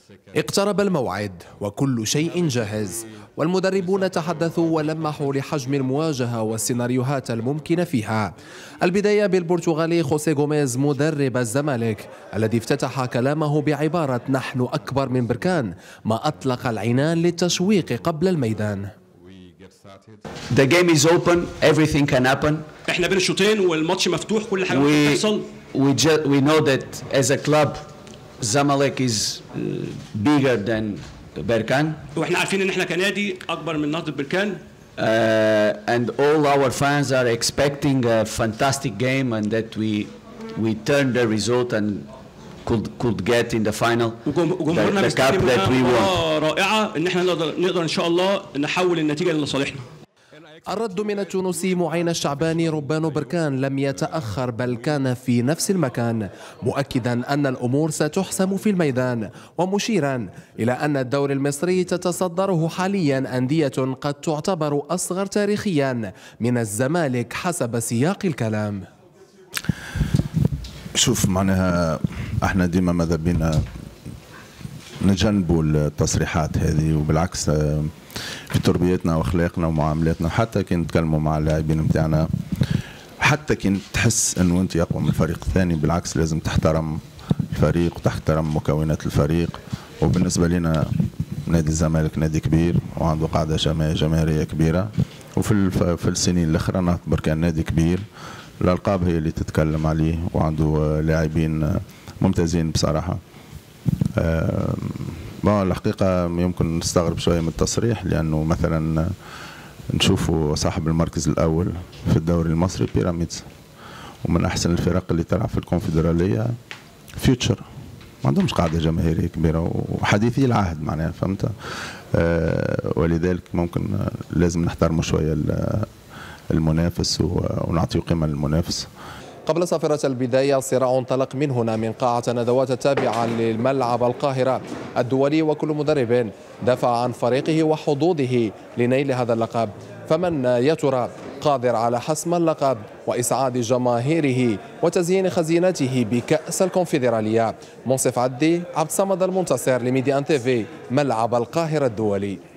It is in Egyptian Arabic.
اقترب الموعد وكل شيء جاهز والمدربون تحدثوا ولمحوا لحجم المواجهة والسيناريوهات الممكنة فيها البداية بالبرتغالي خوسيه غوميز مدرب الزمالك الذي افتتح كلامه بعبارة نحن أكبر من بركان ما أطلق العنان للتشويق قبل الميدان The game is open, everything can happen. احنا بين الشوطين والماتش مفتوح كل حاجه ممكن We, تحصل we, ju- we know that as a club, Zamalek is uh, bigger than Berkan. واحنا عارفين ان احنا كنادي اكبر من نهضه بركان Uh, and all our fans are expecting a fantastic game and that we we turn the result and could could get in the final وجم- the, وجمهورنا the cup مستني that we مننا want. مباراة رائعه ان احنا نقدر نقدر ان شاء الله نحول النتيجه لصالحنا الرد من التونسي معين الشعباني ربان بركان لم يتأخر بل كان في نفس المكان مؤكدا أن الأمور ستحسم في الميدان ومشيرا إلى أن الدوري المصري تتصدره حاليا أندية قد تعتبر أصغر تاريخيا من الزمالك حسب سياق الكلام شوف معناها احنا ديما ماذا بينا نتجنبوا التصريحات هذه وبالعكس آه، في تربيتنا واخلاقنا ومعاملاتنا حتى كي نتكلموا مع اللاعبين نتاعنا حتى كي تحس انه انت اقوى من الفريق الثاني بالعكس لازم تحترم الفريق وتحترم مكونات الفريق وبالنسبه لنا نادي الزمالك نادي كبير وعنده قاعده جما- جماهيريه كبيره وفي الف- في السنين الاخرى نهضة بركان نادي كبير الالقاب هي اللي تتكلم عليه وعنده آه، لاعبين آه، ممتازين بصراحه آه، بون الحقيقة يمكن نستغرب شوية من التصريح لأنه مثلا نشوفوا صاحب المركز الأول في الدوري المصري بيراميدز ومن أحسن الفرق اللي تلعب في الكونفدرالية فيوتشر ما عندهمش قاعدة جماهيرية كبيرة وحديثي العهد معناها فهمت آه، ولذلك ممكن آه، لازم نحترموا شوية ال- المنافس و- ونعطيه قيمة للمنافس قبل صافرة البداية صراع انطلق من هنا من قاعة الندوات التابعة للملعب القاهرة الدولي وكل مدرب دافع عن فريقه وحظوظه لنيل هذا اللقب فمن يا ترى قادر على حسم اللقب وإسعاد جماهيره وتزيين خزينته بكأس الكونفدرالية منصف عدي عبد الصمد المنتصر لميديان تيفي ملعب القاهرة الدولي